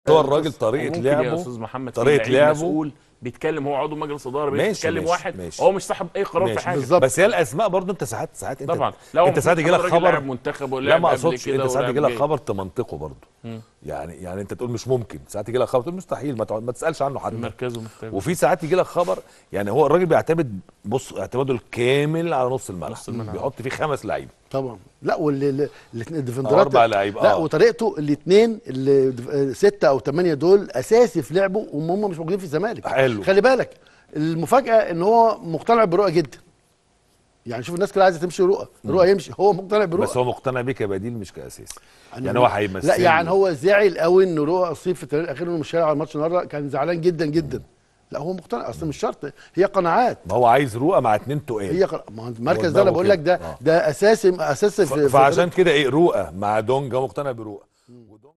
بس هو الراجل طريقه وممكن يا لعبه استاذ محمد في طريقه لعيب لعبه مسؤول بيتكلم هو عضو مجلس اداره ماشي، بيتكلم ماشي، واحد ماشي. هو مش صاحب اي قرار في ماشي. حاجه بالظبط. بس هي الاسماء برضو انت ساعات ساعات انت طبعا لا هو انت ساعات يجي لك محمد راجل لاعب خبر منتخب لا ولعب ما قبل اقصدش كده انت ساعات ولعب يجي لك جاي. خبر تمنطقه برضو يعني يعني انت تقول مش ممكن ساعات يجي لك خبر تقول مستحيل ما, تقعد ما تسالش عنه حد مركزه محتاج وفي ساعات يجي لك خبر يعني هو الراجل بيعتمد بص اعتماده الكامل على نص الملعب نص الملعب. بيحط فيه خمس لعيبه طبعا لا والاثنين أو الديفندرات أربع لعيبة، لا آه. وطريقته الاثنين اللي دف- ستة او ثمانية دول اساسي في لعبه وهم مش موجودين في الزمالك حلو. خلي بالك المفاجاه ان هو مقتنع برؤى جدا يعني شوف الناس كلها عايزه تمشي رؤى رؤى يمشي هو مقتنع برؤى بس هو مقتنع بيه كبديل مش كاساسي أنا يعني هو هيمثل لا يعني هو زعل قوي ان رؤى اصيب في التمرير الاخير انه مش هيلعب الماتش النهارده كان زعلان جدا جدا لا هو مقتنع اصلا مش شرط هي قناعات ما هو عايز رؤى مع اتنين تقال هي قناعات. ما هو المركز هو ده انا دماغه بقول لك كده. ده آه. ده اساسي اساسي ف- في في فعشان كده ايه رؤى مع دونجا مقتنع برؤى